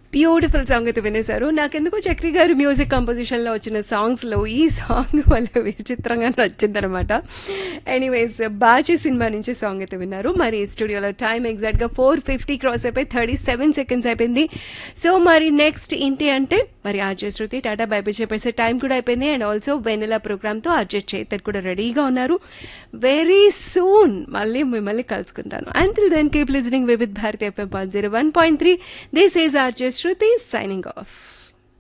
beautiful song అయితే వినేశారు నాకెందుకో చక్రి గారు మ్యూజిక్ కంపోజిషన్ లో వచ్చిన సాంగ్స్ లో ఈ సాంగ్ వల్ల విచిత్రంగా నచ్చిందనమాట ఎనీవేస్ బాచి సినిమా నుంచి సాంగ్ అయితే విన్నారు మరి స్టూడియోలో టైం ఎగ్జాక్ట్ గా ఫోర్ ఫిఫ్టీ క్రాస్ అయిపోయి థర్టీ సెవెన్ సెకండ్స్ అయిపోయింది సో మరి నెక్స్ట్ ఏంటి అంటే మరి ఆర్జే శృతి టాటా బైబై చెప్పేసే టైం కూడా అయిపోయింది అండ్ ఆల్సో వెనెలా ప్రోగ్రామ్ తో ఆర్జే చేతర్ కూడా రెడీగా ఉన్నారు వెరీ సూన్ మళ్ళీ మిమ్మల్ని కలుసుకుంటాను until then keep listening with Bharati FM one zero one point three this is RJ Shruti signing off